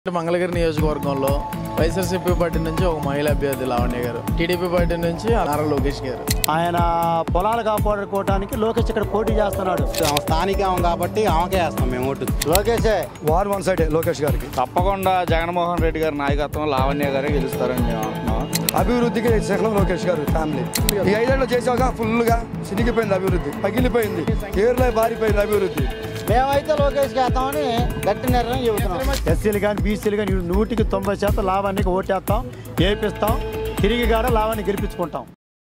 మంగళగిరి నియోజకవర్గంలో వైఎస్ఆర్సీపీ పార్టీ నుంచి ఒక మహిళా అభ్యర్థి లావణ్య గారు టీడీపీ పార్టీ నుంచి నారా లోకేష్ గారు ఆయన పొలాలు కాపాడుకోవడానికి లోకేష్ ఇక్కడ పోటీ చేస్తున్నాడు ఆమె స్థానికం కాబట్టి ఆమెకే వేస్తాం మేము ఓటు లోకేషే వార్ వన్ సైడ్ లోకేష్ గారికి తప్పకుండా జగన్మోహన్ రెడ్డి గారి నాయకత్వం లావణ్య గారే గెలుస్తారని మేము అంటున్నాం అభివృద్ధికి శకలం లోకేష్ గారు ఫ్యామిలీ ఈ ఐదేళ్ళు చేసాక ఫుల్గా సిరిగిపోయింది అభివృద్ధి పగిలిపోయింది ఏర్లో బారిపోయింది అభివృద్ధి మేమైతే లోకేష్ వేస్తామని గట్టి నిర్ణయం చెబుతున్నాం ఎస్సీలు కానీ బీసీలు కానీ నూటికి తొంభై శాతం లాభానికి ఓటేస్తాం ఏపిస్తాం తిరిగి కూడా లాభాన్ని గెలిపించుకుంటాం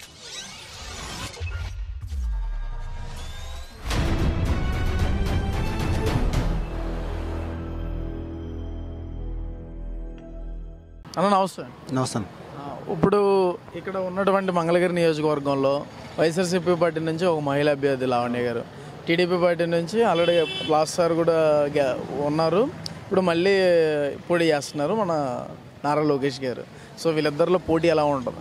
అన్న నమస్తే నమస్తే ఆ, ఇప్పుడు ఇక్కడ ఉన్నటువంటి మంగళగిరి నియోజకవర్గంలో వైఎస్ఆర్సీపీ పార్టీ నుంచి ఒక మహిళా అభ్యర్థి లావణ్య గారు టీడీపీ పార్టీ నుంచి ఆల్రెడీ లాస్ట్ సార్ కూడా గ్యా- ఉన్నారు ఇప్పుడు మళ్ళీ పోటీ చేస్తున్నారు మన నారా లోకేష్ గారు సో వీళ్ళిద్దరిలో పోటీ ఎలా ఉంటుంది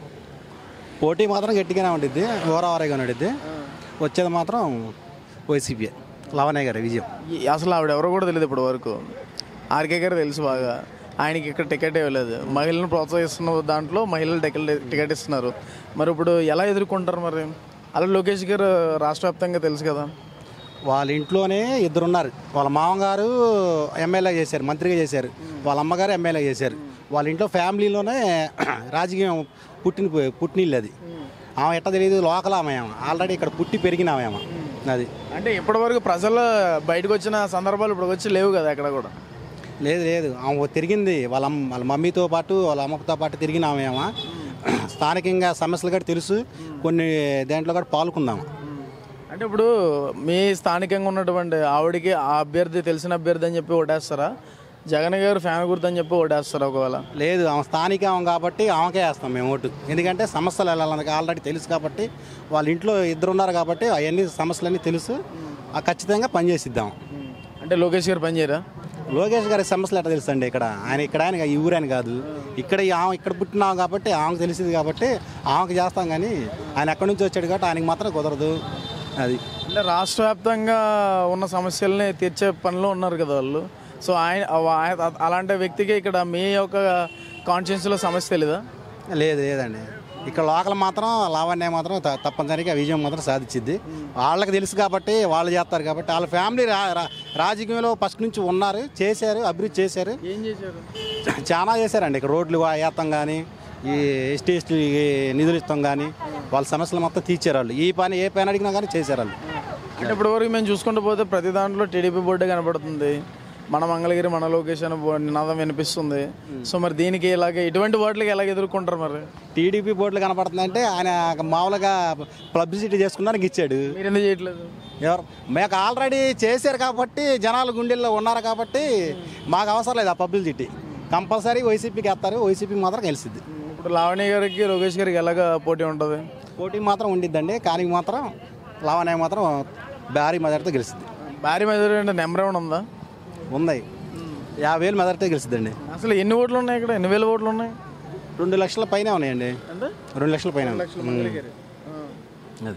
పోటీ మాత్రం గట్టిగానే ఉండిద్ది ఓరావరేగా ఉండిద్ది వచ్చేది మాత్రం వైసీపీ లవణయ్య గారి విజయం ఈ- అసలు ఆవిడ ఎవరో కూడా తెలియదు ఇప్పటి వరకు ఆర్కే గారు తెలుసు బాగా ఆయనకి ఇక్కడ టికెట్ ఇవ్వలేదు మహిళలను ప్రోత్సహిస్తున్న దాంట్లో మహిళలు టికెట్ టికెట్ ఇస్తున్నారు మరి ఇప్పుడు ఎలా ఎదుర్కొంటారు మరి అలా లోకేష్ గారు రాష్ట్ర వ్యాప్తంగా తెలుసు కదా వాళ్ళ ఇంట్లోనే ఇద్దరు ఉన్నారు వాళ్ళ మామగారు ఎమ్మెల్యే చేశారు మంత్రిగా చేశారు వాళ్ళ అమ్మగారు ఎమ్మెల్యే చేశారు వాళ్ళ ఇంట్లో ఫ్యామిలీలోనే రాజకీయం పుట్టిన పుట్టినిల్లు అది ఆమె ఎట్ట తెలియదు లోకల్ ఆమె ఆమె. ఆల్రెడీ ఇక్కడ పుట్టి పెరిగిన ఆమె ఆమె. అది అంటే ఇప్పటివరకు ప్రజలు బయటకు వచ్చిన సందర్భాలు ఇప్పుడు వచ్చి లేవు కదా ఎక్కడ కూడా లేదు లేదు ఆమె తిరిగింది వాళ్ళ అమ్మ వాళ్ళ మమ్మీతో పాటు వాళ్ళ అమ్మతో పాటు తిరిగిన ఆమె ఆమె. స్థానికంగా సమస్యలు కూడా తెలుసు కొన్ని దేంట్లో కూడా పాల్గొందాము అంటే ఇప్పుడు మీ స్థానికంగా ఉన్నటువంటి ఆవిడకి ఆ అభ్యర్థి తెలిసిన అభ్యర్థి అని చెప్పి ఓటేస్తారా జగన్ గారు ఫ్యాన్ గుర్తు అని చెప్పి ఓటేస్తారా ఒకవేళ లేదు ఆమె స్థానిక ఆమె కాబట్టి ఆమెకే వేస్తాం మేము ఓటు ఎందుకంటే సమస్యలు వెళ్ళాలని ఆల్రెడీ తెలుసు కాబట్టి వాళ్ళ ఇంట్లో ఇద్దరు ఉన్నారు కాబట్టి అవన్నీ సమస్యలన్నీ తెలుసు ఆ ఖచ్చితంగా పనిచేసిద్దాం అంటే లోకేష్ గారు పనిచేయరా లోకేష్ గారి సమస్యలు ఎట్లా తెలుసు అండి ఇక్కడ ఆయన ఇక్కడ ఆయన ఈ ఊరు ఆయన కాదు ఇక్కడ ఈ ఆమె ఇక్కడ పుట్టినాం కాబట్టి ఆమెకు తెలిసింది కాబట్టి ఆమెకు చేస్తాం కానీ ఆయన ఎక్కడి నుంచి వచ్చాడు కాబట్టి ఆయనకి మాత్రం కుదరదు అది అంటే రాష్ట్ర వ్యాప్తంగా ఉన్న సమస్యల్ని తీర్చే పనిలో ఉన్నారు కదా వాళ్ళు సో ఆయన ఆయన- అలాంటి వ్యక్తికి ఇక్కడ మీ యొక్క కాన్షియన్స్లో సమస్య తెలీదా లేదు లేదండి ఇక్కడ లోకల్ మాత్రం లావణ్య మాత్రం త- తప్పనిసరిగా విజయం మాత్రం సాధించింది వాళ్ళకి తెలుసు కాబట్టి వాళ్ళు చేస్తారు కాబట్టి వాళ్ళ ఫ్యామిలీ రా రా- రాజకీయంలో ఫస్ట్ నుంచి ఉన్నారు చేశారు అభివృద్ధి చేశారు ఏం చేశారు చాలా చేశారండి ఇక్కడ రోడ్లు వేస్తాం కానీ ఈ ఎస్టీ ఎస్టీ నిధులు ఇస్తాం కానీ వాళ్ళ సమస్యలు మొత్తం తీర్చారు వాళ్ళు ఈ పని ఏ పని అడిగినా కానీ చేశారు వాళ్ళు అంటే ఇప్పటివరకు మేము చూసుకుంటూ పోతే ప్రతి దాంట్లో టీడీపీ బోర్డే కనపడుతుంది మన మంగళగిరి మన లొకేషన్ నినాదం వినిపిస్తుంది సో మరి దీనికి ఇలాగే ఇటువంటి వాటికి ఎలాగ ఎదుర్కొంటారు మరి టీడీపీ బోర్డులు కనపడుతుందంటే ఆయన మామూలుగా పబ్లిసిటీ చేసుకున్నానికి ఇచ్చాడు మీరు ఎందుకు చేయట్లేదు ఎవరు మాకు ఆల్రెడీ చేశారు కాబట్టి జనాలు గుండెల్లో ఉన్నారు కాబట్టి మాకు అవసరం లేదు ఆ పబ్లిసిటీ కంపల్సరీ వైసీపీకి వేస్తారు వైసీపీ మాత్రం గెలిచిద్ది ఇప్పుడు లావణ్య గారికి లోకేష్ గారికి ఎలాగ పోటీ ఉంటుంది పోటీ మాత్రం ఉండిద్దండి కానీ మాత్రం లావణ్య మాత్రం భారీ మెజార్టీతో గెలిచిద్ది భారీ మెజారిటీ అంటే నెంబర్ ఏమైనా ఉందా ఉంది యాభై వేలు మెజార్టీతో గెలిచిద్దండి అసలు ఎన్ని ఓట్లు ఉన్నాయి ఇక్కడ ఎన్ని వేల ఓట్లు ఉన్నాయి రెండు లక్షల పైన ఉన్నాయండి అంటే రెండు లక్షల పైన ఉన్నాయి. మంగళగిరి ఆ. అది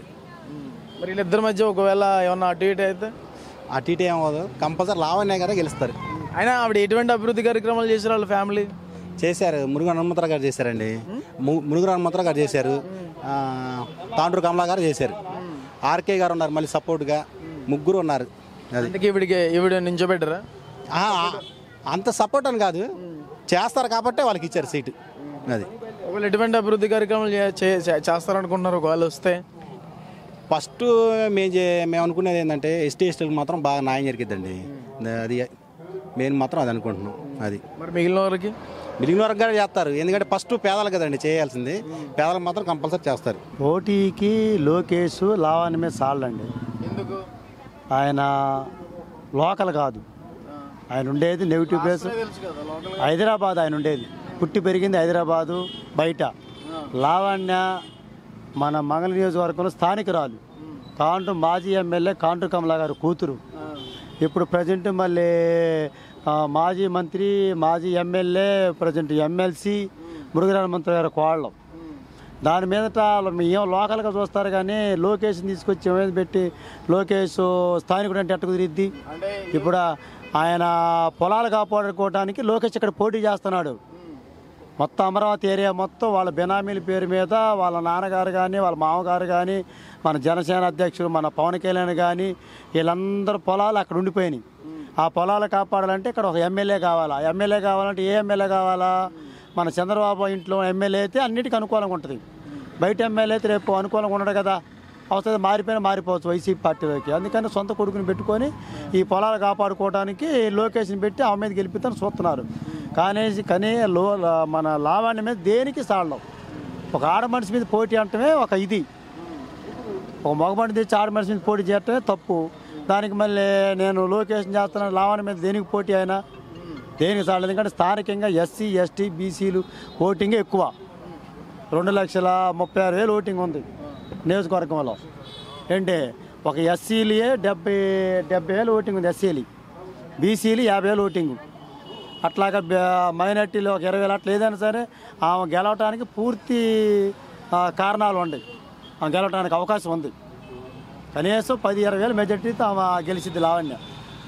మరి వీళ్ళిద్దరి మధ్య ఒకవేళ ఏమన్నా అటు ఇటు అయితే అటు ఇటు ఏమవుదు కంపల్సరీ లావణ్య గారే గెలుస్తారు అయినా ఆవిడ ఎటువంటి అభివృద్ధి కార్యక్రమాలు చేశారు వాళ్ళ ఫ్యామిలీ చేశారు మురుగు హనుమంతరావు గారు చేశారండి ము- మురుగు హనుమంతరావు గారు చేశారు ఆ, తాండ్రు కమలా గారు చేశారు ఆర్కే గారు ఉన్నారు మళ్ళీ సపోర్ట్గా ముగ్గురు ఉన్నారు అది అందుకే ఈవిడికి ఈవిడ నించోబెట్టరా ఆ, ఆ, అంత సపోర్ట్ అని కాదు చేస్తారు కాబట్టే వాళ్ళకి ఇచ్చారు సీటు అది ఒకవేళ ఎటువంటి అభివృద్ధి కార్యక్రమాలు చే- చే- చే- చేస్తారనుకుంటున్నారు ఒకవేళ వస్తే ఫస్ట్ మేము చే- మేము అనుకునేది ఏంటంటే ఎస్టీ ఎస్టీలకు మాత్రం బాగా న్యాయం జరిగిద్దండి అది మేము మాత్రం అది అనుకుంటున్నాం అది మరి మిగిలిన వారికి మిగిలిన వరకు కూడా చేస్తారు ఎందుకంటే ఫస్ట్ పేదలు కదండి చేయాల్సింది పేదలకు మాత్రం కంపల్సరీ చేస్తారు పోటీకి లోకేష్ లావాని మీద సాళ్ళండి ఎందుకు ఆయన లోకల్ కాదు ఆయన ఉండేది నెగిటివ్ ప్లేస్ తెలుసు కదా లోకల్ హైదరాబాద్ ఆయన ఉండేది పుట్టి పెరిగింది హైదరాబాదు బయట లావణ్య మన మంగళ నియోజకవర్గంలో స్థానికురాలు కాంటు మాజీ ఎమ్మెల్యే కాంటు కమలా గారు కూతురు ఇప్పుడు ప్రజెంట్ మళ్ళీ ఆ, మాజీ మంత్రి మాజీ ఎమ్మెల్యే ప్రజెంట్ ఎమ్మెల్సీ మురుగరాల మంత్రి గారు కోళ్ళం దాని మీదట వాళ్ళు ఏం లోకల్గా చూస్తారు కానీ లోకేష్ని తీసుకొచ్చి ఏమైనా పెట్టి లోకేష్ స్థానికుడు అంటే ఎట్ట కుదిరిద్ది ఇప్పుడు ఆ- ఆయన పొలాలు కాపాడుకోవడానికి లోకేష్ ఇక్కడ పోటీ చేస్తున్నాడు మొత్తం అమరావతి ఏరియా మొత్తం వాళ్ళ బినామీల పేరు మీద వాళ్ళ నాన్నగారు కానీ వాళ్ళ మామగారు కానీ మన జనసేన అధ్యక్షుడు మన పవన్ కళ్యాణ్ కానీ వీళ్ళందరూ పొలాలు అక్కడ ఉండిపోయినాయి ఆ పొలాలు కాపాడాలంటే ఇక్కడ ఒక ఎమ్మెల్యే కావాలా ఎమ్మెల్యే కావాలంటే ఏ ఎమ్మెల్యే కావాలా మన చంద్రబాబు ఇంట్లో ఎమ్మెల్యే అయితే అన్నిటికీ అనుకూలంగా ఉంటుంది బయట ఎమ్మెల్యే అయితే రేపు అనుకూలంగా ఉండడు కదా అవసరం మారిపోయినా మారిపోవచ్చు వైసీపీ పార్టీలోకి అందుకని సొంత కొడుకుని పెట్టుకొని ఈ పొలాలు కాపాడుకోవడానికి లొకేషన్ పెట్టి ఆమె మీద గెలిపిద్దామని చూస్తున్నారు కానీ కానీ లో మన లావాణ్య మీద దేనికి సాడడం ఒక ఆడ మనిషి మీద పోటీ అంటమే ఒక ఇది ఒక మగబండి తెచ్చి ఆడ మనిషి మీద పోటీ చేయటమే తప్పు దానికి మళ్ళీ నేను లొకేషన్ చేస్తున్నాను లావాణ్య మీద దేనికి పోటీ అయినా దేనికి సాడలేదు ఎందుకంటే స్థానికంగా ఎస్సీ ఎస్టీ బీసీలు ఓటింగే ఎక్కువ రెండు లక్షల ముప్పై ఆరు వేలు ఓటింగ్ ఉంది నియోజకవర్గంలో ఏంటి ఒక ఎస్సీలే డెబ్బై డెబ్బై వేలు ఓటింగ్ ఉంది ఎస్సీలు బీసీలు యాభై వేలు ఓటింగ్ అట్లాగా బ- మైనార్టీలో ఒక ఇరవై వేలు అట్లా ఏదైనా సరే ఆమె గెలవటానికి పూర్తి ఆ, కారణాలు ఉన్నాయి ఆమె గెలవటానికి అవకాశం ఉంది కనీసం పది ఇరవై వేల మెజార్టీతో ఆమె గెలిచింది లావణ్య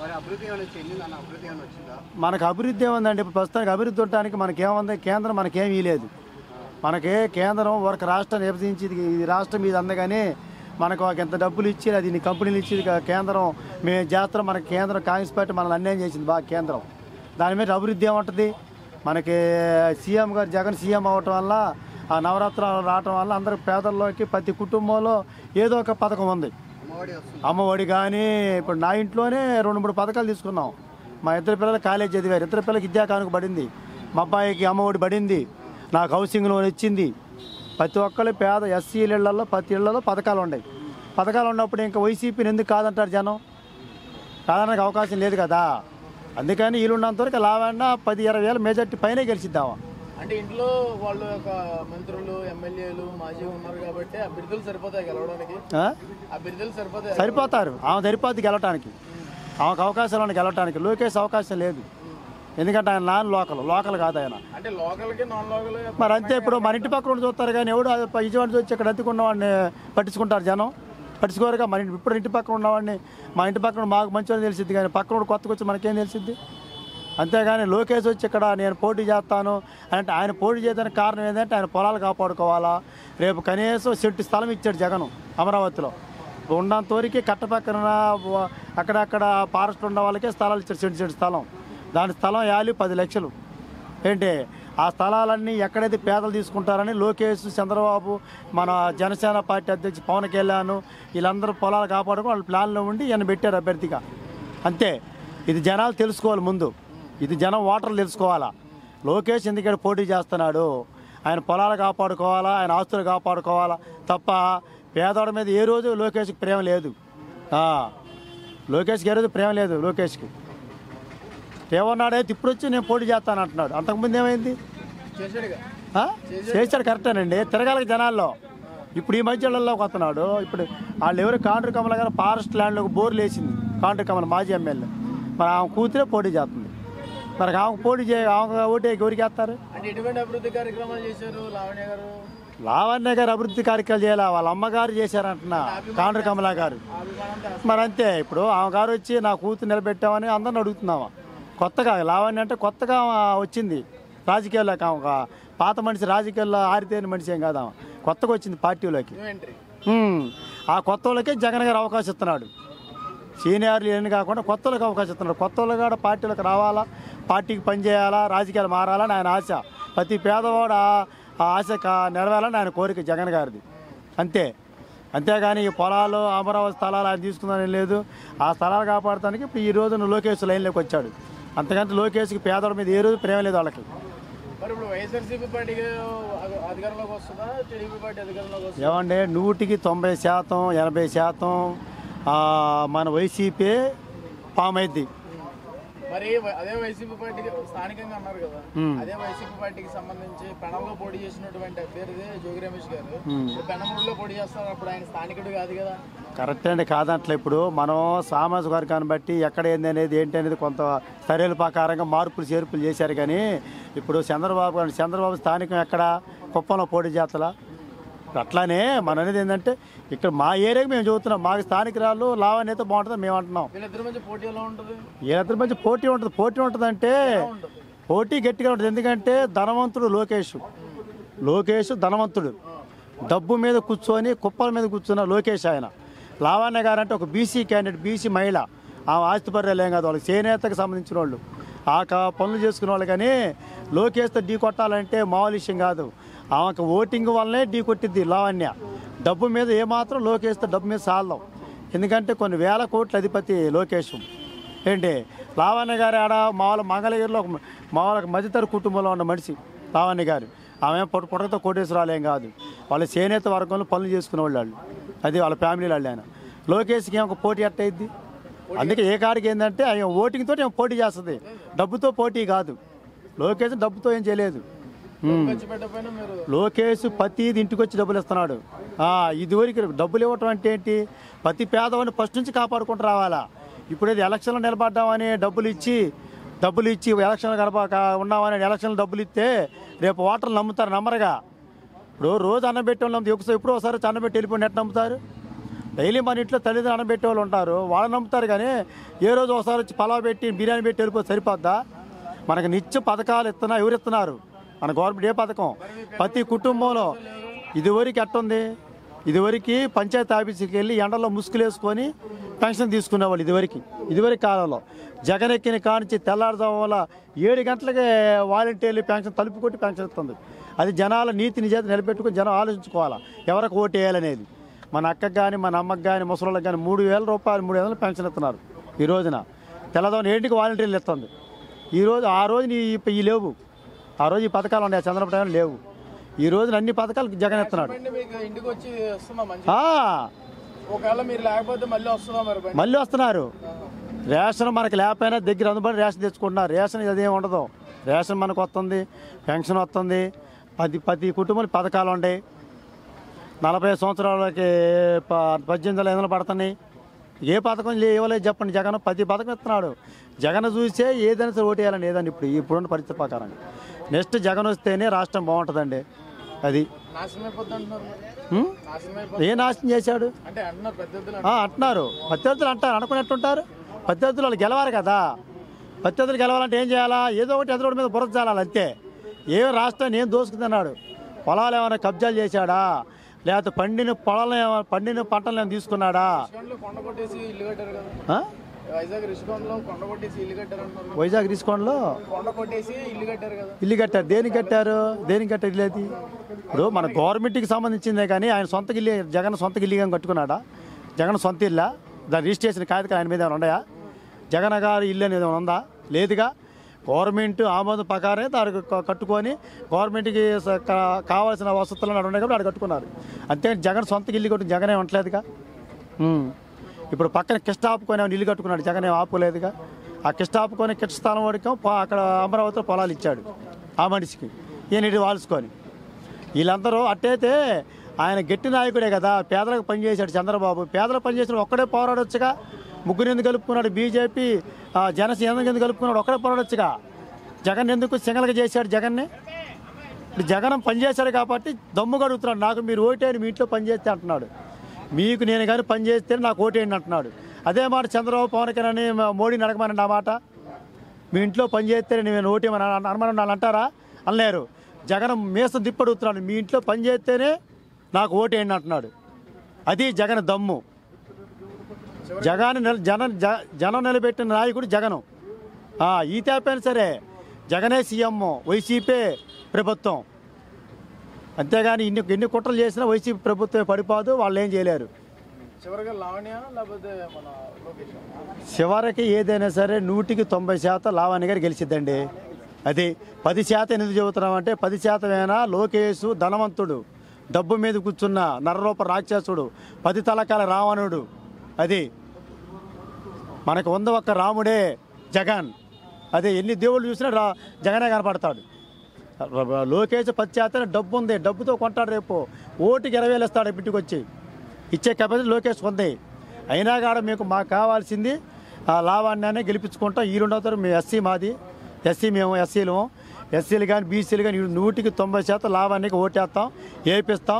మనకు అభివృద్ధి ఏముందండి ఇప్పుడు ప్రస్తుతానికి అభివృద్ధి ఉండటానికి మనకేముంది కేంద్రం మనకేమీ ఇలేదు మనకి కేంద్రం ఒక రాష్ట్రాన్ని విభజించి ఇది ఈ రాష్ట్రం మీద అందగానే మనకు ఒక ఎంత డబ్బులు ఇచ్చి అది ఇన్ని కంపెనీలు ఇచ్చి ఇక కేంద్రం మేము చేస్తాం మనకి కేంద్రం కాంగ్రెస్ పార్టీ మనల్ని అన్యాయం చేసింది బాగా కేంద్రం దాని మీద అభివృద్ధి ఏముంటుంది మనకి సీఎం గారు జగన్ సీఎం అవ్వటం వల్ల ఆ నవరాత్రులు రావటం వల్ల అందరు పేదల్లోకి ప్రతి కుటుంబంలో ఏదో ఒక పథకం ఉంది అమ్మఒడి కానీ ఇప్పుడు నా ఇంట్లోనే రెండు మూడు పథకాలు తీసుకున్నాం మా ఇద్దరు పిల్లలు కాలేజ్ చదివారు ఇద్దరు పిల్లలకి విద్యా కానుక పడింది మా అబ్బాయికి అమ్మఒడి పడింది నాకు హౌసింగ్ లోన్ ఇచ్చింది ప్రతి ఒక్కరు పేద ఎస్సీ ఇళ్లలో ప్రతి ఇళ్లలో పథకాలు ఉన్నాయి పథకాలు ఉన్నప్పుడు ఇంకా వైసీపీని ఎందుకు కాదంటారు జనం కాదనడానికి అవకాశం లేదు కదా అందుకని వీళ్ళున్నంత వరకు లావన్నా పది ఇరవై వేల మెజార్టీ పైనే గెలిచిద్దామా అంటే ఇంట్లో వాళ్ళు ఒక మంత్రులు ఎమ్మెల్యేలు మాజీ ఉన్నారు కాబట్టి అభ్యర్థులు సరిపోతాయి గెలవడానికి ఆ? అభ్యర్థులు సరిపోతాయి సరిపోతారు ఆమె సరిపోద్ది గెలవటానికి ఆమెకు అవకాశాలు ఉన్నాయి గెలవటానికి లోకేష్ అవకాశం లేదు ఎందుకంటే ఆయన నాన్ లోకల్ లోకల్ కాదు ఆయన అంటే లోకల్కి నాన్ లోకల్ మరి అంతే ఇప్పుడు మన ఇంటి పక్కన ఉండి చూస్తారు కానీ ఎవడు అది విజయవాడ నుంచి వచ్చి ఇక్కడ అద్దెకున్న వాడిని పట్టించుకుంటారు జనం పట్టించుకోరుగా మన ఇంటి- ఇప్పుడు ఇంటి పక్కన ఉన్నవాడిని మా ఇంటి పక్కన మాకు మంచిగా తెలిసిద్ది కానీ పక్కన వాడు కొత్తగా వచ్చి మనకేం తెలిసిద్ది అంతేగాని లోకేష్ వచ్చి ఇక్కడ నేను పోటీ చేస్తాను అంటే ఆయన పోటీ చేయడానికి కారణం ఏంటంటే ఆయన పొలాలు కాపాడుకోవాలా రేపు కనీసం సెంటు స్థలం ఇచ్చాడు జగన్ అమరావతిలో ఉన్నంత వరకు కట్ట పక్కన వ- అక్కడక్కడ ఫారెస్ట్ ఉన్న వాళ్ళకే స్థలాలు ఇచ్చాడు సెంటు సెంటు స్థలం దాని స్థలం యాలి పది లక్షలు ఏంటి ఆ స్థలాలన్నీ ఎక్కడైతే పేదలు తీసుకుంటారని లోకేష్ చంద్రబాబు మన జనసేన పార్టీ అధ్యక్షుడు పవన్ కళ్యాణ్ వీళ్ళందరూ పొలాలు కాపాడుకుని వాళ్ళ ప్లాన్లో ఉండి ఈయన పెట్టారు అభ్యర్థిగా అంతే ఇది జనాలు తెలుసుకోవాలి ముందు ఇది జనం ఓటర్లు తెలుసుకోవాలా లోకేష్ ఎందుకంటే పోటీ చేస్తున్నాడు ఆయన పొలాలు కాపాడుకోవాలా ఆయన ఆస్తులు కాపాడుకోవాలా తప్ప పేదవాడి మీద ఏ రోజు లోకేష్కి ప్రేమ లేదు ఆ, లోకేష్కి ఏ రోజు ప్రేమ లేదు లోకేష్కి ఏమన్నాడైతే ఇప్పుడు వచ్చి నేను పోటీ చేస్తాను అంటున్నాడు అంతకుముందు ఏమైంది చేశాడుగా ఆ? చేశాడు కరెక్టేనండి తిరగాలి జనాల్లో ఇప్పుడు ఈ మధ్యలోకి వస్తున్నాడు ఇప్పుడు వాళ్ళు ఎవరు కాండ్రు కమల గారు ఫారెస్ట్ ల్యాండ్లో బోర్లు వేసింది కాండ్రు కమల మాజీ ఎమ్మెల్యే మరి ఆమె కూతురే పోటీ చేస్తుంది మరి ఆమె పోటీ చే ఆమె ఓటే ఎవరికి వేస్తారు అంటే ఎటువంటి అభివృద్ధి కార్యక్రమాలు చేశారు లావణ్య గారు లావణ్య గారు అభివృద్ధి కార్యక్రమాలు చేయాలి వాళ్ళ అమ్మగారు చేశారంటున్నా కాండ్రు కమల గారు అభిమానంతో మరి అంతే ఇప్పుడు ఆమె గారు వచ్చి నా కూతురు నిలబెట్టామని అందరిని అడుగుతున్నావా కొత్తగా లావణ్య అంటే కొత్తగా ఆమె వచ్చింది రాజకీయాల్లోకి ఆమె ఒక పాత మనిషి రాజకీయాల్లో ఆరితేని మనిషి ఏం కాదు ఆమె కొత్తగా వచ్చింది పార్టీలోకి ఎంట్రీ హ్మ్. ఆ కొత్త వాళ్ళకే జగన్ గారు అవకాశం ఇస్తున్నాడు సీనియర్లు ఏమి కాకుండా కొత్త వాళ్ళకి అవకాశం ఇస్తున్నాడు కొత్త వాళ్ళు కూడా పార్టీలకు రావాలా పార్టీకి పనిచేయాలా రాజకీయాలు మారాలని ఆయన ఆశ ప్రతి పేదవాడు ఆ- ఆ ఆశ కా- నెరవేరాలని ఆయన కోరిక జగన్ గారిది అంతే అంతేగాని ఈ పొలాలు అమరావతి స్థలాలు ఆయన తీసుకుందని లేదు ఆ స్థలాలు కాపాడటానికి ఇప్పుడు ఈ రోజున లోకేష్ లైన్లోకి వచ్చాడు అంతకంటే లోకేష్కి పేదవాడి మీద ఏ రోజు ప్రేమ లేదు వాళ్ళకి మరి ఇప్పుడు వైఎస్ఆర్సీపీ పార్టీకి అధి- అధికారంలోకి వస్తుందా టీడీపీ పార్టీ అధికారంలోకి వస్తుందా ఏమంటే నూటికి తొంభై శాతం ఎనభై శాతం ఆ, మన వైసీపీ ఫామ్ అయింది మరి వ- అదే వైసీపీ పార్టీకి స్థానికంగా అన్నారు కదా అదే వైసీపీ పార్టీకి సంబంధించి పెనంలో పోటీ చేసినటువంటి అభ్యర్థి జోగి రమేష్ గారు ఇప్పుడు పెనమూరులో పోటీ చేస్తారు అప్పుడు ఆయన స్థానికుడు కాదు కదా కరెక్ట్ అండి కాదంటలే ఇప్పుడు మనం సామాజిక వర్గాన్ని బట్టి ఎక్కడ ఏంది అనేది ఏంటి అనేది కొంత సరైన ప్రకారంగా మార్పులు చేర్పులు చేశారు కానీ ఇప్పుడు చంద్రబాబు గారు- చంద్రబాబు స్థానికం ఎక్కడ కుప్పంలో పోటీ చేస్తలా అట్లానే మన అనేది ఏంటంటే ఇక్కడ మా ఏరియాకి మేము చదువుతున్నాం మాకు స్థానికురాలు లావణ్య అయితే బాగుంటుందని మేము అంటున్నాం వీళ్ళిద్దరి మధ్య పోటీ ఎలా ఉంటుంది వీళ్ళిద్దరి మధ్య పోటీ ఉంటుంది పోటీ ఉంటుందంటే పోటీ గట్టిగా ఉంటుంది ఎందుకంటే ధనవంతుడు లోకేష్ లోకేష్ ధనవంతుడు డబ్బు మీద కూర్చొని కుప్పల మీద కూర్చున్న లోకేష్ ఆయన లావణ్య గారు అంటే ఒక బీసీ క్యాండిడేట్ బీసీ మహిళ ఆమె ఆస్తిపర్యాలు ఏం కాదు వాళ్ళకి చేనేతకు సంబంధించిన వాళ్ళు ఆ క- పనులు చేసుకునే వాళ్ళు కానీ లోకేష్తో ఢీ కొట్టాలంటే మామూలు విషయం కాదు ఆమెకు ఓటింగ్ వల్లనే ఢీ కొట్టిద్ది లావణ్య డబ్బు మీద ఏమాత్రం లోకేష్తో డబ్బు మీద సాల్దాం ఎందుకంటే కొన్ని వేల కోట్ల అధిపతి లోకేష్ ఏంటి లావణ్య గారు ఆడ మామూలు మంగళగిరిలో ఒక మామూలు మధ్యతర కుటుంబంలో ఉన్న మనిషి లావణ్య గారు ఆమె పొట్ట పొట్టతో కోటేశ్వరాలు ఏం కాదు వాళ్ళ చేనేత వర్గంలో పనులు చేసుకునే వాళ్ళు వాళ్ళు అది వాళ్ళ ఫ్యామిలీ వాళ్ళు ఆయన లోకేష్కి ఏమో ఒక పోటీ ఎట్టయిద్ది అందుకే ఏ కాడికి ఏంటంటే ఆయన ఓటింగ్ తోటి ఏమో పోటీ చేస్తుంది డబ్బుతో పోటీ కాదు లోకేష్ డబ్బుతో ఏం చేయలేదు ఉమ్. ఖర్చు పెట్టకపోయినా మీరు లోకేష్ ప్రతిది ఇంటికి వచ్చి డబ్బులు ఇస్తున్నాడు ఆ, ఇదివరకు డబ్బులు ఇవ్వటం అంటే ఏంటి ప్రతి పేదవాడిని ఫస్ట్ నుంచి కాపాడుకుంటూ రావాలా ఇప్పుడు ఇది ఎలక్షన్లో నిలబడ్డామని డబ్బులు ఇచ్చి డబ్బులు ఇచ్చి ఎలక్షన్లు గడపక ఉన్నామని ఎలక్షన్లు డబ్బులు ఇస్తే రేపు ఓటర్లు నమ్ముతారు నమ్మరుగా ఇప్పుడు రోజు అన్నం పెట్టే వాళ్ళు నమ్ముతారు ఒకసారి ఎప్పుడో ఒకసారి అన్నం పెట్టి వెళ్ళిపోయి నెట్ నమ్ముతారు డైలీ మన ఇంట్లో తల్లిదండ్రులు అన్నం పెట్టే వాళ్ళు ఉంటారు వాళ్ళు నమ్ముతారు కానీ ఏ రోజు ఒకసారి వచ్చి పలావ్ పెట్టి బిర్యానీ పెట్టి వెళ్ళిపోతే సరిపోద్దా మనకు నిత్య పథకాలు ఇస్తున్నా ఎవరు ఇస్తున్నారు మన గవర్నమెంట్ ఏ పథకం ప్రతి కుటుంబంలో ఇదివరకు ఎట్టుంది ఇదివరకు పంచాయతీ ఆఫీస్కి వెళ్ళి ఎండలో ముసుగులు వేసుకొని పెన్షన్ తీసుకునేవాళ్ళు ఇదివరకు ఇదివరకు కాలంలో జగన్ ఎక్కిన కానించి తెల్లారుజాము వల్ల ఏడు గంటలకే వాలంటీర్లు పెన్షన్ తలుపు కొట్టి పెన్షన్ ఇస్తుంది అది జనాల నీతి నిజాత నిలబెట్టుకుని జనం ఆలోచించుకోవాలా ఎవరికి ఓటు వేయాలనేది మన అక్కకి కానీ మన అమ్మకి కానీ ముసలిళ్ళకి కానీ మూడు వేల రూపాయలు మూడు వందలు పెన్షన్ ఇస్తున్నారు ఈ రోజున తెల్లదోని ఏంటికి వాలంటీర్లు ఇస్తుంది ఈ రోజు ఆ రోజు నీ ఈ లేవు ఆ రోజు ఈ పథకాలు ఉన్నాయి చంద్రబాబు నాయుడు లేవు ఈ రోజున అన్ని పథకాలు జగన్ ఇస్తున్నాడు బండి మీకు ఇంటికి వచ్చి వస్తుందా మంచి ఆ, ఒకవేళ మీరు లేకపోతే మళ్ళీ వస్తుందా మరి బండి మళ్ళీ వస్తున్నారు రేషన్ మనకి లేకపోయినా దగ్గర అందుబాటు రేషన్ తెచ్చుకుంటున్నారు రేషన్ అదేం ఉండదు రేషన్ మనకు వస్తుంది పెన్షన్ వస్తుంది పది పది కుటుంబాలు పథకాలు ఉంటాయి నలభై సంవత్సరాలకి ప- పద్దెనిమిది వేల ఐదు వందలు పడుతున్నాయి ఏ పథకం లే- ఇవ్వలేదు చెప్పండి జగన్ పది పథకం ఇస్తున్నాడు జగన్ చూసే ఏదైనా సరే ఓటు వేయాలని ఏదని ఇప్పుడు ఇప్పుడున్న పరిస్థితి ప్రకారం నెక్స్ట్ జగన్ వస్తేనే రాష్ట్రం బాగుంటుందండి అది నాశనం అయిపోద్ది అంటున్నారు మరి. ఉం? నాశనం అయిపోద్ది ఏ నాశనం చేశాడు అంటే అంటున్నారు పెద్ద ఎత్తున ఆ, అంటున్నారు ప్రత్యర్థులు అంటారు అనుకున్నట్టుంటారు ప్రత్యర్థులు వాళ్ళు గెలవాలి కదా ప్రత్యర్థులు గెలవాలంటే ఏం చేయాలా ఏదో ఒకటి ఎదురోడి మీద బురద చాలాలి అంతే ఏ రాష్ట్రాన్ని ఏం దోసుకుందన్నాడు పొలాలు ఏమైనా కబ్జాలు చేశాడా లేకపోతే పండిన పొలాలు ఏమైనా పండిన పంటలు ఏమైనా తీసుకున్నాడా రిషికొండలో కొండ కొట్టేసి ఇల్లు కట్టారు కదా ఆ? వైజాగ్ రిషికొండలో కొండ కొట్టేసి ఇల్లు కట్టారు అంటున్నారు వైజాగ్ తీసుకోండిలో కొండ కొట్టేసి ఇల్లు కట్టారు కదా ఇల్లు కట్టారు దేనికి కట్టారు దేనికి కట్టారు ఇల్లు అది ఇప్పుడు మన గవర్నమెంట్కి సంబంధించిందే కానీ ఆయన సొంత ఇల్లు జగన్ సొంత ఇల్లు ఏం కట్టుకున్నాడా జగన్ సొంత ఇల్లా దాని రిజిస్ట్రేషన్ కాగితాలు ఆయన మీద ఏమైనా ఉన్నాయా జగన్ గారి ఇల్లు అనేది ఏమైనా ఉందా లేదుగా గవర్నమెంట్ ఆమోదం ప్రకారమే దానికి క- కట్టుకొని గవర్నమెంట్కి స- కా- కావాల్సిన వసతులు అక్కడ ఉన్నాయి కాబట్టి ఆడ కట్టుకున్నారు అంతేగాని జగన్ సొంత ఇల్లు కట్టు జగన్ ఏమి ఉండలేదుగా ఉమ్. ఇప్పుడు పక్కన కిష్ట ఆపుకొని ఏమైనా ఇల్లు కట్టుకున్నాడు జగన్ ఏం ఆపుకోలేదుగా ఆ కిష్ట ఆపుకొని కిష్ట స్థానం వాడికి అక్కడ అమరావతిలో పొలాలు ఇచ్చాడు ఆ మనిషికి ఈయన ఇటు వాల్చుకొని వీళ్ళందరూ అట్టయితే ఆయన గట్టి నాయకుడే కదా పేదలకు పనిచేశాడు చంద్రబాబు పేదలకు పనిచేసిన ఒక్కడే పోరాడొచ్చుగా ముగ్గురు ఎందుకు కలుపుకున్నాడు బీజేపీ ఆ, జనసేన ఎందుకు కలుపుకున్నాడు ఒక్కడే పోరాడొచ్చుగా జగన్ ఎందుకు సింగల్గా చేశాడు జగన్ని ఇప్పుడు జగన్ పనిచేశాడు కాబట్టి దమ్ము గడుగుతున్నాడు నాకు మీరు ఓటేయండి మీ ఇంట్లో పనిచేస్తే అంటున్నాడు మీకు నేను కానీ పనిచేస్తే నాకు ఓటేయండి అంటున్నాడు అదే మాట చంద్రబాబు పవన్ కళ్యాణ్ అని మోడీని అడగమని నా మాట మీ ఇంట్లో పని చేస్తే నేను ఓటేమని అనమని వాళ్ళు అంటారా అనలేరు జగన్ మీసం తిప్పడుగుతున్నాడు మీ ఇంట్లో పని చేస్తేనే నాకు ఓటేయండి అంటున్నాడు అది జగన్ దమ్ము జగన్ నిల జన జ- జనం నిలబెట్టిన నాయకుడు జగను ఆ, ఈ తేపైనా సరే జగనే సీఎం వైసీపీ ప్రభుత్వం అంతేగాని ఇన్ని ఎన్ని కుట్రలు చేసినా వైసీపీ ప్రభుత్వమే పడిపోదు వాళ్ళు ఏం చేయలేరు చివరిగా లావణ్య లేకపోతే మన లోకేష్ చివరికి ఏదైనా సరే నూటికి తొంభై శాతం లావణ్య గారు గెలిచిద్దండి అది పది శాతం ఎందుకు చెబుతున్నామంటే పది శాతమేనా లోకేష్ ధనవంతుడు డబ్బు మీద కూర్చున్న నరరూప రాక్షసుడు పది తలకాల రావణుడు అది మనకు వంద ఒక్క రాముడే జగన్ అదే ఎన్ని దేవుళ్ళు చూసినా రా జగనే కనపడతాడు లోకేష్ పది శాతం డబ్బు ఉంది డబ్బుతో కొంటాడు రేపు ఓటుకి ఇరవై వేలు ఇస్తాడు ఇంటికి వచ్చి ఇచ్చే కెపాసిటీ లోకేష్ ఉంది అయినా కాడ మీకు మాకు కావాల్సింది ఆ లావాణ్యాన్ని గెలిపించుకుంటాం ఈ రెండవుతారు మీ ఎస్సీ మాది ఎస్సీ మేము ఎస్సీలు ఎస్సీలు కానీ బీసీలు కానీ నూటికి తొంభై శాతం లాభానికి ఓటేస్తాం ఏపిస్తాం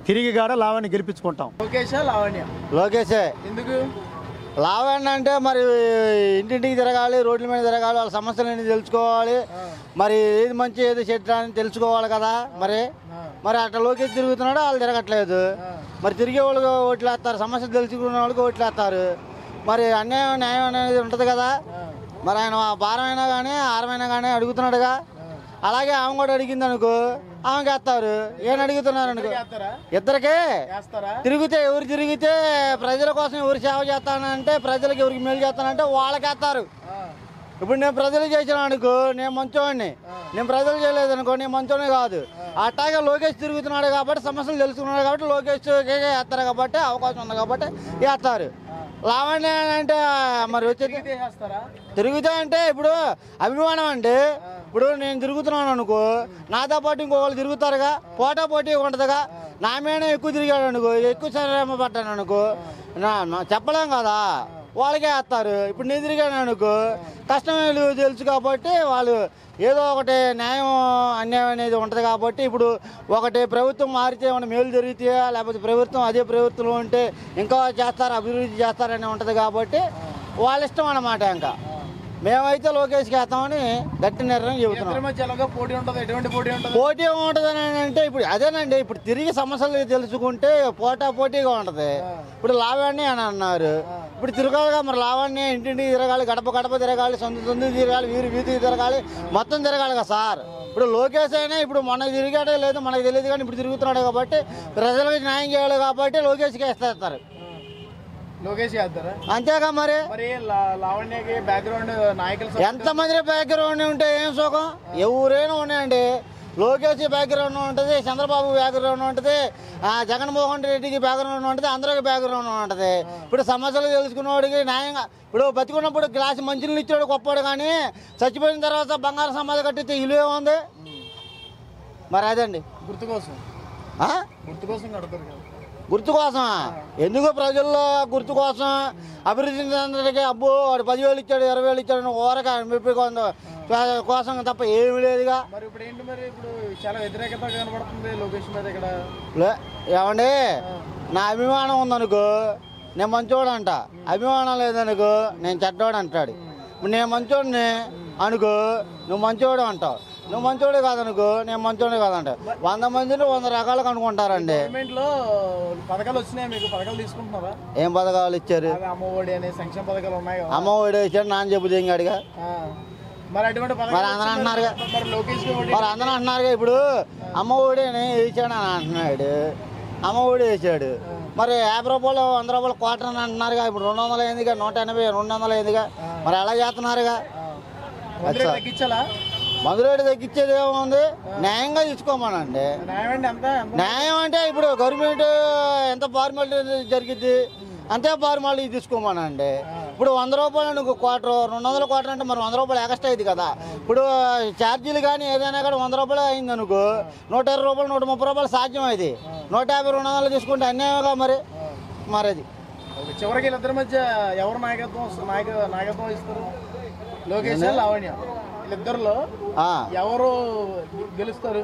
తిరిగి కాడ లావణ్య గెలిపించుకుంటాం లోకేషా లావణ్య లోకేషే ఎందుకు లావణ్య అంటే మరి ఇంటింటికి తిరగాలి రోడ్ల మీద తిరగాలి వాళ్ళ సమస్యలు ఏంటి తెలుసుకోవాలి మరి ఏది మంచి ఏది చెడ్డ అని తెలుసుకోవాలి కదా మరి మరి అట్లా లోకేష్ తిరుగుతున్నాడు వాళ్ళు తిరగట్లేదు మరి తిరిగే వాళ్ళకి ఓట్లు వేస్తారు సమస్యలు తెలుసుకున్న వాళ్ళకి ఓట్లు వేస్తారు మరి అన్యాయం న్యాయం అనేది ఉంటుంది కదా మరి ఆయన భారమైనా కానీ ఆరమైనా కానీ అడుగుతున్నాడుగా అలాగే ఆమె కూడా అడిగింది అనుకో ఆమెకి వేస్తారు ఏం అడుగుతున్నారు అనుకో చేస్తారా ఇద్దరికే చేస్తారా తిరిగితే ఎవరు తిరిగితే ప్రజల కోసం ఎవరు సేవ చేస్తానంటే ప్రజలకు ఎవరికి మేలు చేస్తానంటే వాళ్ళకేస్తారు ఇప్పుడు నేను ప్రజలు చేసిన అనుకో నేను మంచోడిని నేను ప్రజలు చేయలేదు అనుకో నేను మంచోడిని కాదు అట్టాగే లోకేష్ తిరుగుతున్నాడు కాబట్టి సమస్యలు తెలుసుకున్నాడు కాబట్టి లోకేష్ వేస్తారు కాబట్టి అవకాశం ఉంది కాబట్టి వేస్తారు లావణ్య అంటే మరి వచ్చేది చేస్తారా తిరుగుతా అంటే ఇప్పుడు అభిమానం అంటే ఇప్పుడు నేను తిరుగుతున్నాను అనుకో నాతో పాటు ఇంకొకళ్ళు తిరుగుతారుగా పోటా పోటీ ఉంటుందిగా నా మీద ఎక్కువ తిరిగాడు అనుకో ఎక్కువ శ్రమ పడ్డాను అనుకో నా నా చెప్పలేం కదా వాళ్ళకే వేస్తారు ఇప్పుడు నేను తిరిగాను అనుకో కష్టం ఏదో తెలుసు కాబట్టి వాళ్ళు ఏదో ఒకటి న్యాయం అన్యాయం అనేది ఉంటుంది కాబట్టి ఇప్పుడు ఒకటి ప్రభుత్వం మారితే ఏమైనా మేలు జరిగితే లేకపోతే ప్రభుత్వం అదే ప్రభుత్వంలో ఉంటే ఇంకా చేస్తారు అభివృద్ధి చేస్తారని ఉంటుంది కాబట్టి వాళ్ళ ఇష్టం అన్నమాట ఇంకా మేమైతే లోకేష్కి వేస్తామని గట్టి నిర్ణయం చెబుతున్నాం ఇద్దరి మధ్య ఎలాగో పోటీ ఉంటుంది ఎటువంటి పోటీ ఉంటుంది పోటీ ఉంటుందని అంటే ఇప్పుడు అదేనండి ఇప్పుడు తిరిగి సమస్యలు తెలుసుకుంటే పోటా పోటీగా ఉంటది ఇప్పుడు లావాణ్ణి అని అన్నారు ఇప్పుడు తిరగాలిగా మరి లావాణ్ణి ఇంటింటికి తిరగాలి గడప గడప తిరగాలి సొంత సొంత తిరగాలి వీరి వీధికి తిరగాలి మొత్తం తిరగాలి కదా సార్ ఇప్పుడు లోకేష్ అయినా ఇప్పుడు మనకు తిరిగాడే లేదు మనకు తెలియదు కానీ ఇప్పుడు తిరుగుతున్నాడు కాబట్టి ప్రజలకు న్యాయం చేయాలి కాబట్టి లోకేష్కి వేస్తారు లోకేష్ చేస్తారా అంతేగా మరి మరి లా- లావణ్యకి బ్యాక్గ్రౌండ్ నాయకులు support ఎంతమంది బ్యాక్గ్రౌండ్ ఉంటే ఏం సుఖం ఎవరైనా ఉన్నాయండి లోకేష్ బ్యాక్గ్రౌండ్ ఉంటుంది చంద్రబాబు బ్యాక్గ్రౌండ్ ఉంటుంది ఆ, జగన్మోహన్ రెడ్డికి బ్యాక్గ్రౌండ్ ఉంటుంది అందరికి బ్యాక్గ్రౌండ్ ఉంటుంది ఇప్పుడు సమస్యలు తెలుసుకున్నవాడికి న్యాయంగా ఇప్పుడు బతికున్నప్పుడు గ్లాస్ మంచినీళ్ళు ఇచ్చాడు గొప్పవాడు కానీ చచ్చిపోయిన తర్వాత బంగారు సమాధి కట్టితే ఇల్లు ఏముంది మరి అదండి గుర్తు కోసం ఆ? గుర్తు కోసం కడతారు కదా గుర్తు కోసమా ఎందుకు ప్రజల్లో గుర్తు కోసం అభివృద్ధి చెందడానికి అబ్బో వాడు పదివేలు ఇచ్చాడు ఇరవై వేలు ఇచ్చాడు అని ఊరక మెప్పి కొంత- కోసం తప్ప ఏమీ లేదుగా మరి ఇప్పుడు ఏంటి మరి ఇప్పుడు చాలా వ్యతిరేకత కనబడుతుంది లోకేష్ మీద ఇక్కడ లే ఏమండి నా అభిమానం ఉందనుకో నేను మంచోడు అంట అభిమానం లేదనుకో నేను చెడ్డోడు అంటాడు ఇప్పుడు నేను మంచోడిని అనుకో నువ్వు మంచోడు అంటావు నువ్వు మంచోడు కాదనుకో నేను మంచోడు కాదంట వంద మందిని వంద రకాలుగా అనుకుంటారండి గవర్నమెంట్ లో పథకాలు వచ్చినాయి మీకు పథకాలు తీసుకుంటున్నారా ఏం పథకాలు ఇచ్చారు అవి అమ్మఒడి అనే సంక్షేమ పథకాలు ఉన్నాయి కదా అమ్మ ఒడి ఇచ్చాడు నాన్న చెప్పు దింగాడుగా ఆ. మరి అటువంటి మరి పథకాలు అందరూ వచ్చి అంటున్నారుగా. మరి- మరి లోకేష్ కి ఓడి- మరి అందరూ అంటున్నారుగా ఇప్పుడు అమ్మ ఒడి అని వేసాడు అని అంటున్నాడు అమ్మ ఒడి వేసాడు మరి యాభై రూపాయలు వంద రూపాయలు క్వార్టర్ అని అంటున్నారుగా ఇప్పుడు రెండు వందలు అయిందిగా నూట ఎనభై రెండు వందలు అయిందిగా మరి ఎలా చేస్తున్నారుగా వంద రేట్లు తగ్గించాలా మందు రేటు తగ్గించేది ఏముంది న్యాయంగా తీసుకోమనండి న్యాయం అండి ఎంత ఎంత? న్యాయం అంటే ఇప్పుడు గవర్నమెంట్ ఎంత ఫార్మాలిటీ జరిగింది అంతే ఫార్మాలిటీ తీసుకోమనండి ఇప్పుడు వంద రూపాయలు నువ్వు క్వార్టర్ రెండు వందల క్వార్టర్ అంటే మరి వంద రూపాయలు ఎక్స్ట్రా అయింది కదా ఇప్పుడు ఛార్జీలు కానీ ఏదైనా కానీ వంద రూపాయలు అయింది అనుకో నూట ఇరవై రూపాయలు నూట ముప్పై రూపాయలు సాధ్యం అది నూట యాభై రెండు వందలు తీసుకుంటే అన్యాయంగా మరి మరి అది ఓకే. చివరికి వీళ్ళిద్దరి మధ్య ఎవరు నాయకత్వం వస్తుంది? నాయక నాయకత్వం ఇస్తారు లోకేష్ లావణ్య వీళ్ళిద్దరిలో ఆ, ఎవరు గెలుస్తారు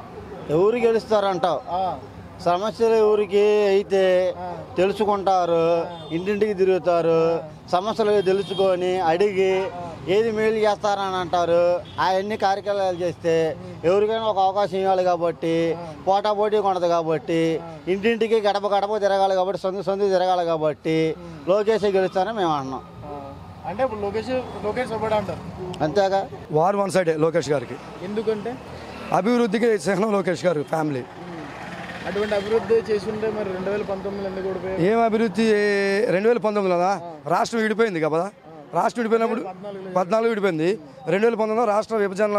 ఎవరు గెలుస్తారంటావు ఆ, సమస్యలు ఊరికి అయితే తెలుసుకుంటారు ఇంటింటికి తిరుగుతారు సమస్యలు తెలుసుకొని అడిగి ఏది మేలు చేస్తారని అంటారు అవన్నీ కార్యక్రమాలు చేస్తే ఎవరికైనా ఒక అవకాశం ఇవ్వాలి కాబట్టి పోటా పోటీ ఉండదు కాబట్టి ఇంటింటికి గడప గడప తిరగాలి కాబట్టి సొంత సొంత తిరగాలి కాబట్టి లోకేష్ గెలుస్తారని మేము అంటున్నాం ఆ. అంటే ఇప్పుడు లోకేష్ లోకేష్ సపోర్ట్ అంటారు అంతేగా వారు వన్ సైడే లోకేష్ గారికి ఎందుకంటే అభివృద్ధికి చిహ్నం లోకేష్ గారు ఫ్యామిలీ అటువంటి అభివృద్ధి చేసి ఉంటే మరి రెండు వేల పంతొమ్మిది ఎందుకు ఓడిపోయారు ఏం అభివృద్ధి రెండు వేల పంతొమ్మిదిలో రాష్ట్రం విడిపోయింది కదా రాష్ట్రం విడిపోయినప్పుడు పద్నాలుగు విడిపోయింది రెండు వేల పంతొమ్మిదిలో రాష్ట్ర విభజన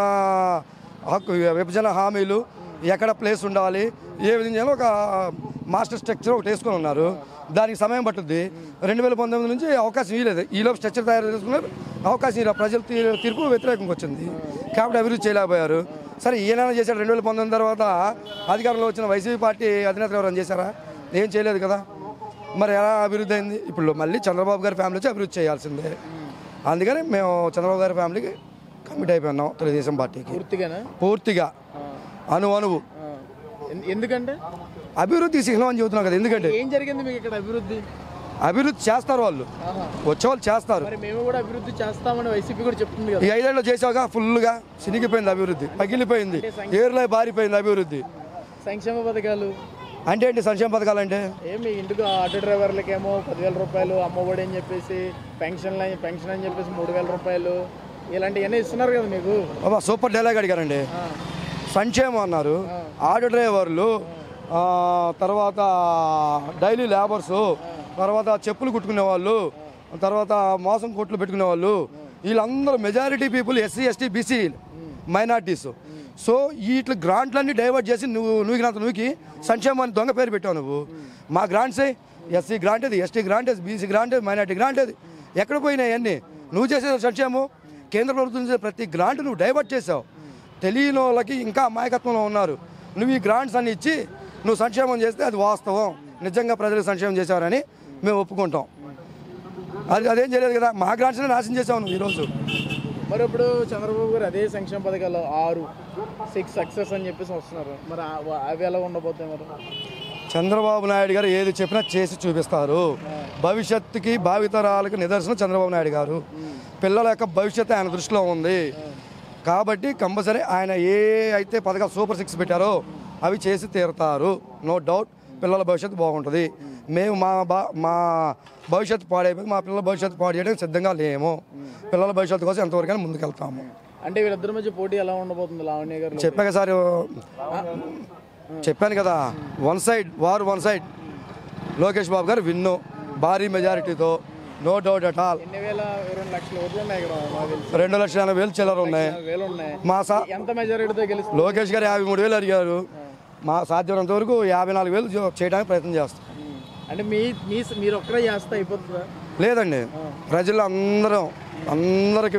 హక్కు విభజన హామీలు ఎక్కడ ప్లేస్ ఉండాలి ఏ విధంగా చేయాలో ఒక మాస్టర్ స్ట్రక్చర్ ఒకటి వేసుకొని ఉన్నారు దానికి సమయం పట్టుద్ది రెండు వేల పంతొమ్మిది నుంచి అవకాశం ఇవ్వలేదు ఈలోపు స్ట్రక్చర్ తయారు చేసుకున్నారు అవకాశం ఇలా ప్రజల తీ- తీర్పు వ్యతిరేకంగా వచ్చింది కాబట్టి అభివృద్ధి చేయలేకపోయారు సరే ఈయన చేశాడు రెండు వేల పంతొమ్మిది తర్వాత అధికారంలో వచ్చిన వైసీపీ పార్టీ అధినేత ఎవరైనా చేశారా ఏం చేయలేదు కదా మరి ఎలా అభివృద్ధి అయింది ఇప్పుడు మళ్ళీ చంద్రబాబు గారి ఫ్యామిలీ వచ్చి అభివృద్ధి చేయాల్సిందే అందుకని మేము చంద్రబాబు గారి ఫ్యామిలీకి కమిట్ అయిపోయినాం తెలుగుదేశం పార్టీకి పూర్తిగానా పూర్తిగా అణు అణువు ఆ. ఎన్- ఎందుకంటే అభివృద్ధి చిహ్నం అని చెబుతున్నాం కదా ఎందుకంటే ఏం జరిగింది మీకు ఇక్కడ అభివృద్ధి అభివృద్ధి చేస్తారు వాళ్ళు వచ్చేవాళ్ళు చేస్తారు మరి మేము కూడా అభివృద్ధి చేస్తామని వైసీపీ కూడా చెప్తుంది కదా ఈ ఐదేళ్ళు చేసావుగా ఫుల్గా సినిగిపోయింది అభివృద్ధి పగిలిపోయింది ఏరులో పారిపోయింది అభివృద్ధి సంక్షేమ పథకాలు అంటే ఏంటి సంక్షేమ పథకాలు అంటే ఏం మీ ఇంటికి ఆటో డ్రైవర్లకేమో పదివేల రూపాయలు అమ్మఒడి అని చెప్పేసి పెన్షన్ పెన్షన్ అని చెప్పేసి మూడు వేల రూపాయలు ఇలాంటివన్నీ ఇస్తున్నారు కదా మీకు బాబా సూపర్ డైలాగ్ అడిగారండి సంక్షేమం అన్నారు ఆటో డ్రైవర్లు ఆ, తర్వాత డైలీ లేబర్సు తర్వాత చెప్పులు కుట్టుకునే వాళ్ళు తర్వాత మోసం కొట్లు పెట్టుకునే వాళ్ళు వీళ్ళందరూ majority people SC ST BC minorities so వీటి గ్రాంట్లన్నీ డైవర్ట్ చేసి నువ్వు నువ్వుకినంత నువ్వుకి సంక్షేమాన్ని దొంగ పేరు పెట్టావు నువ్వు మా గ్రాంట్సే ఎస్సీ గ్రాంట్ అది ఎస్టీ గ్రాంట్ అది బీసీ గ్రాంట్ అది మైనార్టీ గ్రాంట్ అది ఎక్కడ పోయినాయి అన్నీ నువ్వు చేసే సంక్షేమం కేంద్ర ప్రభుత్వం చేసే ప్రతి గ్రాంట్ నువ్వు డైవర్ట్ చేసావు తెలియని వాళ్ళకి ఇంకా అమాయకత్వంలో ఉన్నారు నువ్వు ఈ గ్రాంట్స్ అన్ని ఇచ్చి నువ్వు సంక్షేమం చేస్తే అది వాస్తవం నిజంగా ప్రజలకు సంక్షేమం చేశారని మేము ఒప్పుకుంటాం అది అదేం చేయలేదు కదా మా గ్రాంట్స్ని నాశనం చేసావు నువ్వు ఈరోజు మరి ఇప్పుడు చంద్రబాబు గారు అదే సంక్షేమ పథకాలు ఆరు సిక్స్ సక్సెస్ అని చెప్పేసి వస్తున్నారు మరి ఆ- అవి ఎలా ఉండబోతాయి మరి చంద్రబాబు నాయుడు గారు ఏది చెప్పినా చేసి చూపిస్తారు భవిష్యత్తుకి భావితరాలకు నిదర్శనం చంద్రబాబు నాయుడు గారు పిల్లల యొక్క భవిష్యత్తు ఆయన దృష్టిలో ఉంది కాబట్టి కంపల్సరీ ఆయన ఏ అయితే పథకాలు సూపర్ సిక్స్ పెట్టారో అవి చేసి తీరుతారు నో డౌట్ పిల్లల భవిష్యత్తు బాగుంటుంది మేము మా బా మా భవిష్యత్తు పాడైపోయి మా పిల్లల భవిష్యత్తు పాడు చేయడానికి సిద్ధంగా లేము పిల్లల భవిష్యత్తు కోసం ఎంతవరకైనా ముందుకెళ్తాము అంటే వీళ్ళిద్దరి మధ్య పోటీ ఎలా ఉండబోతుంది లావణ్య గారు చెప్పాక సార్ చెప్పాను కదా వన్ సైడ్ వారు వన్ సైడ్ లోకేష్ బాబు గారు విన్ను భారీ మెజారిటీతో నో డౌట్ అట్ ఆల్ ఎన్ని వేల రెండు లక్షల ఓట్లు ఉన్నాయి ఇక్కడ మాకు తెలిసి రెండు లక్షల ఎనభై వేలు చిల్లర ఉన్నాయి యాభై వేలు ఉన్నాయి మా సా ఎంత మెజారిటీతో గెలుస్తుంది లోకేష్ గారు యాభై మూడు వేలు అడిగారు మా సాధ్యమైనంత వరకు యాభై నాలుగు వేలు చే- చేయడానికి ప్రయత్నం చేస్తాం అంటే మీ మీ మీరు ఒక్కరే చేస్తే అయిపోతుందా లేదండి ప్రజలు అందరం అందరికి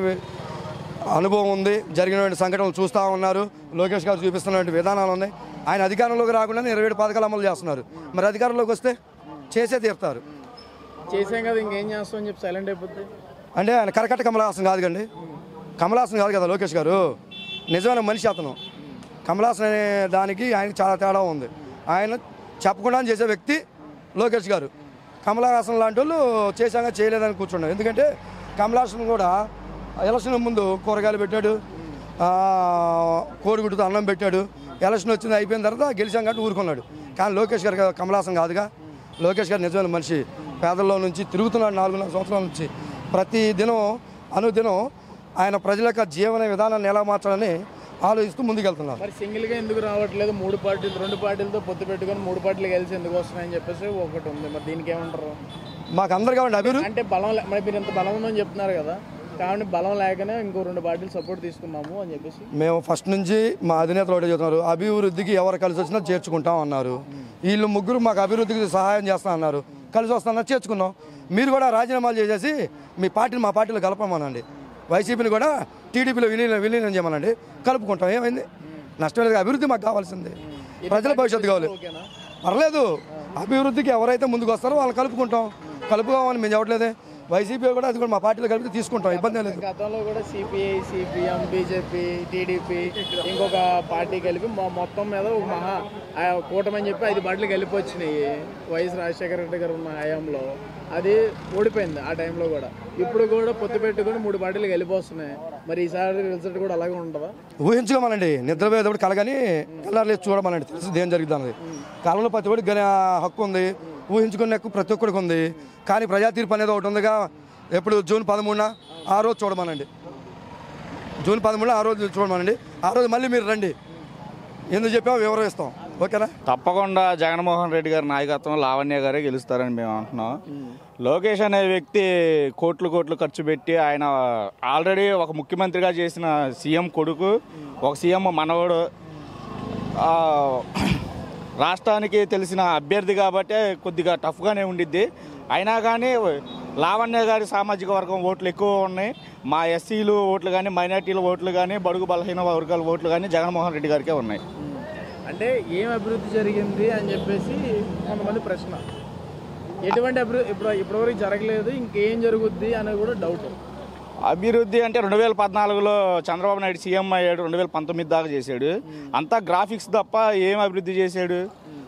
అనుభవం ఉంది జరిగినటువంటి సంఘటనలు చూస్తూ ఉన్నారు లోకేష్ గారు చూపిస్తున్నటువంటి విధానాలు ఉన్నాయి ఆయన అధికారంలోకి రాకుండా ఇరవై ఏడు పథకాలు అమలు చేస్తున్నారు మరి అధికారంలోకి వస్తే చేసే తీరుతారు చేసాం కదా ఇంకేం చేస్తాం అని చెప్పి సైలెంట్ అయిపోద్ది అంటే ఆయన కరకట్ట కమలాసన్ కాదు కండి కమలాసన్ కాదు కదా లోకేష్ గారు నిజమైన మనిషి అతను కమలాసన్ అనే దానికి ఆయనకి చాలా తేడా ఉంది ఆయన చెప్పకుండా చేసే వ్యక్తి లోకేష్ గారు కమలాసన్ లాంటి వాళ్ళు చేశాక చేయలేదని కూర్చున్నాం ఎందుకంటే కమలాసన్ కూడా ఎలక్షన్ ముందు కూరగాయలు పెట్టాడు ఆ, కోడిగుడ్డుతో అన్నం పెట్టాడు ఎలక్షన్ వచ్చింది అయిపోయిన తర్వాత గెలిచాం కాబట్టి ఊరుకున్నాడు కానీ లోకేష్ గారు కమలాసన్ కాదుగా లోకేష్ గారు నిజమైన మనిషి పేదల్లో నుంచి తిరుగుతున్నాడు నాలుగున్నర సంవత్సరాల నుంచి ప్రతి దినం అనుదినం ఆయన ప్రజల యొక్క జీవన విధానాన్ని ఎలా మార్చాలని ఆలోచిస్తూ ముందుకెళ్తున్నారు మరి సింగిల్ గా ఎందుకు రావట్లేదు మూడు పార్టీలు రెండు పార్టీలతో పొత్తు పెట్టుకొని మూడు పార్టీలు కలిసి ఎందుకు వస్తున్నాయని చెప్పేసి ఒకటి ఉంది మరి దీనికి ఏమంటారు మాకు అందరు కావండి అభివృద్ధి అంటే బలం లే- మరి మీరు ఇంత బలం ఉందని చెప్తున్నారు కదా కాబట్టి బలం లేకనే ఇంకో రెండు పార్టీలు సపోర్ట్ తీసుకున్నాము అని చెప్పేసి మేము ఫస్ట్ నుంచి మా అధినేతలు ఒకటే చెప్తున్నారు అభివృద్ధికి ఎవరు కలిసి వచ్చినా చేర్చుకుంటాం అన్నారు వీళ్ళు ముగ్గురు మాకు అభివృద్ధికి సహాయం చేస్తా అన్నారు కలిసి వస్తానన్నా చేర్చుకున్నాం మీరు కూడా రాజీనామాలు చేసేసి మీ పార్టీని మా పార్టీలో కలపమనండి వైసీపీని కూడా టీడీపీలో విలీనం విలీనం చేయమనండి కలుపుకుంటాం ఏమైంది నష్టం లేదు అభివృద్ధి మాకు కావాల్సిందే ప్రజల భవిష్యత్తు కావాలి ఓకేనా పర్లేదు అభివృద్ధికి ఎవరైతే ముందుకు వస్తారో వాళ్ళని కలుపుకుంటాం కలుపుకోమని మేము చెప్పట్లేదే వైసీపీ కూడా అది కూడా మా పార్టీలో కలిపి తీసుకుంటాం ఇబ్బంది ఏం లేదు గతంలో కూడా సిపిఐ సిపిఎం బీజేపీ టీడీపీ ఇంకొక పార్టీ కలిపి మొ- మొత్తం మీద ఒక మహా ఆ కూటమి అని చెప్పి ఐదు పార్టీలు కలిపి వచ్చినాయి వైఎస్ రాజశేఖర రెడ్డి గారు ఉన్న హయాంలో అది ఓడిపోయింది ఆ టైంలో కూడా ఇప్పుడు కూడా పొత్తు పెట్టుకొని మూడు పార్టీలు కలిపి వస్తున్నాయి మరి ఈసారి రిజల్ట్ కూడా అలాగే ఉంటుందా ఊహించుకోమనండి నిద్రపోయేటప్పుడు కలగని తెల్లారలేసి చూడమనండి తెలుసు ఏం జరుగుతుంది అన్నది కాలంలో ప్రతి ఒక్కరికి గని హక్కు ఉంది ఊహించుకునే హక్కు ప్రతి ఒక్కరికి ఉంది కానీ ప్రజా తీర్పు అనేది ఒకటి ఉందిగా ఎప్పుడు జూన్ పదమూడున ఆ రోజు చూడమనండి జూన్ పదమూడున ఆ రోజు చూడమనండి ఆ రోజు మళ్ళీ మీరు రండి ఎందుకు చెప్పామో వివరిస్తాం ఓకేనా తప్పకుండా జగన్మోహన్ రెడ్డి గారి నాయకత్వం లావణ్య గారే గెలుస్తారని మేము అంటున్నాం లోకేష్ అనే వ్యక్తి కోట్లు కోట్లు ఖర్చు పెట్టి ఆయన ఆల్రెడీ ఒక ముఖ్యమంత్రిగా చేసిన సీఎం కొడుకు ఒక సీఎం మనవడు ఆ, రాష్ట్రానికి తెలిసిన అభ్యర్థి కాబట్టి కొద్దిగా టఫ్గానే ఉండిద్ది అయినా కానీ లావణ్య గారి సామాజిక వర్గం ఓట్లు ఎక్కువ ఉన్నాయి మా ఎస్సీలు ఓట్లు కానీ మైనార్టీల ఓట్లు కానీ బడుగు బలహీన వర్గాల ఓట్లు కానీ జగన్మోహన్ రెడ్డి గారికే ఉన్నాయి అంటే ఏం అభివృద్ధి జరిగింది అని చెప్పేసి కొంతమంది ప్రశ్న ఎటువంటి అభివృద్ధి ఇప్పుడు ఇప్పటివరకు జరగలేదు ఇంకేం జరుగుద్ది అనేది కూడా డౌట్ అభివృద్ధి అంటే రెండు వేల పద్నాలుగులో చంద్రబాబు నాయుడు సీఎం అయ్యాడు రెండు వేల పంతొమ్మిది దాకా చేశాడు అంతా గ్రాఫిక్స్ తప్ప ఏం అభివృద్ధి చేశాడు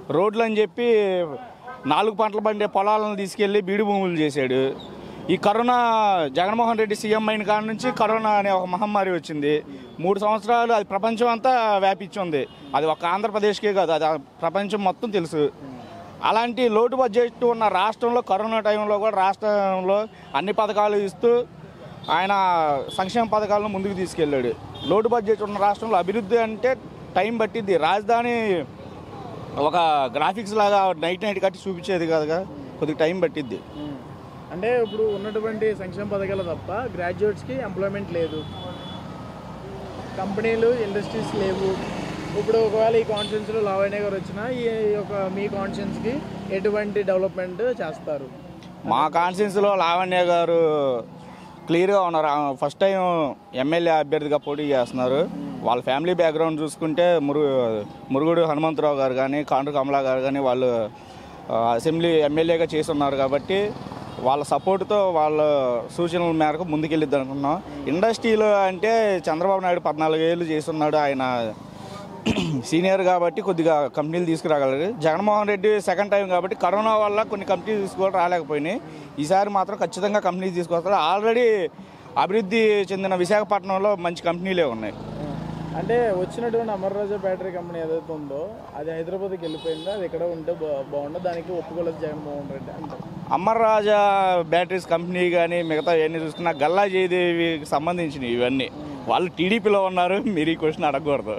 రోడ్లు అని చెప్పి నాలుగు పంటలు పండే పొలాలను తీసుకెళ్ళి బీడు భూములు చేశాడు ఈ కరోనా జగన్మోహన్ రెడ్డి సీఎం అయిన కాడ నుంచి కరోనా అనే ఒక మహమ్మారి వచ్చింది మూడు సంవత్సరాలు అది ప్రపంచం అంతా వ్యాపించింది అది ఒక ఆంధ్రప్రదేశ్కే కాదు అది ఆ ప్రపంచం మొత్తం తెలుసు అలాంటి లోటు బడ్జెట్ ఉన్న రాష్ట్రంలో కరోనా టైంలో కూడా రాష్ట్రంలో అన్ని పథకాలు ఇస్తూ ఆయన సంక్షేమ పథకాలను ముందుకు తీసుకెళ్ళాడు లోటు బడ్జెట్ ఉన్న రాష్ట్రంలో అభివృద్ధి అంటే టైం పట్టింది రాజధాని ఒక గ్రాఫిక్స్ లాగా నైట్ నైట్ కట్టి చూపించేది కాదుగా కొద్దిగా టైం పట్టిద్ది అంటే ఇప్పుడు ఉన్నటువంటి సంక్షేమ పథకాలు తప్ప గ్రాడ్యుయేట్స్కి ఎంప్లాయ్మెంట్ లేదు కంపెనీలు ఇండస్ట్రీస్ లేవు ఇప్పుడు ఒకవేళ ఈ కాన్ఫరెన్స్లో లావణ్య గారు వచ్చినా ఈ యొక్క మీ కాన్ఫరెన్స్కి ఎటువంటి డెవలప్మెంట్ చేస్తారు మా కాన్స్టిట్యూన్సీలో లావణ్య గారు క్లియర్గా ఉన్నారు ఆమె ఫస్ట్ టైం ఎమ్మెల్యే అభ్యర్థిగా పోటీ చేస్తున్నారు వాళ్ళ ఫ్యామిలీ బ్యాక్గ్రౌండ్ చూసుకుంటే మురుగు మురుగుడు హనుమంతరావు గారు కానీ కాండ్రు కమలా గారు కానీ వాళ్ళు ఆ, అసెంబ్లీ ఎమ్మెల్యేగా చేస్తున్నారు కాబట్టి వాళ్ళ సపోర్ట్తో వాళ్ళ సూచనల మేరకు ముందుకెళ్ళిద్ది అనుకున్నాం ఇండస్ట్రీలో అంటే చంద్రబాబు నాయుడు పద్నాలుగు ఏళ్ళు చేస్తున్నాడు ఆయన సీనియర్ కాబట్టి కొద్దిగా కంపెనీలు తీసుకురాగలరు జగన్మోహన్ రెడ్డి సెకండ్ టైం కాబట్టి కరోనా వల్ల కొన్ని కంపెనీలు తీసుకోవడం రాలేకపోయినాయి ఈసారి మాత్రం ఖచ్చితంగా కంపెనీలు తీసుకొస్తారు ఆల్రెడీ అభివృద్ధి చెందిన విశాఖపట్నంలో మంచి కంపెనీలే ఉన్నాయి అంటే వచ్చినటువంటి అమర్రాజా బ్యాటరీ కంపెనీ ఏదైతే ఉందో అది హైదరాబాద్కి వెళ్ళిపోయిందో అది ఇక్కడ ఉంటే బా- బాగుండదు దానికి ఒప్పుకోలేదు జగన్మోహన్ రెడ్డి అంటారు అమర్ రాజా బ్యాటరీస్ కంపెనీ కానీ మిగతా ఇవన్నీ చూసుకున్నా గల్లా జయదేవికి సంబంధించినవి ఇవన్నీ వాళ్ళు టీడీపీలో ఉన్నారు మీరు ఈ క్వశ్చన్ అడగకూడదు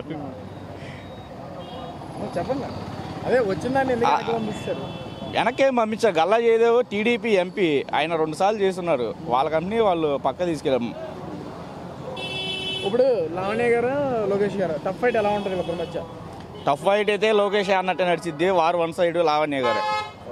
చెప్పండి అదే వచ్చిన దాన్ని ఎందుకు వెనక్కి పంపిస్తారు వెనకేం పంపించారు గల్లా జయదేవ్ టీడీపీ ఎంపీ ఆయన రెండు సార్లు చేస్తున్నారు వాళ్ళ కంపెనీ వాళ్ళు పక్క తీసుకెళ్ళాం ఇప్పుడు లావణ్య గారు లోకేష్ గారు టఫ్ ఫైట్ ఎలా ఉంటుంది ఇద్దరి మధ్య టఫ్ ఫైట్ అయితే లోకేష్ అన్నట్టే నడిచిద్ది వారు వన్ సైడ్ లావణ్య గారు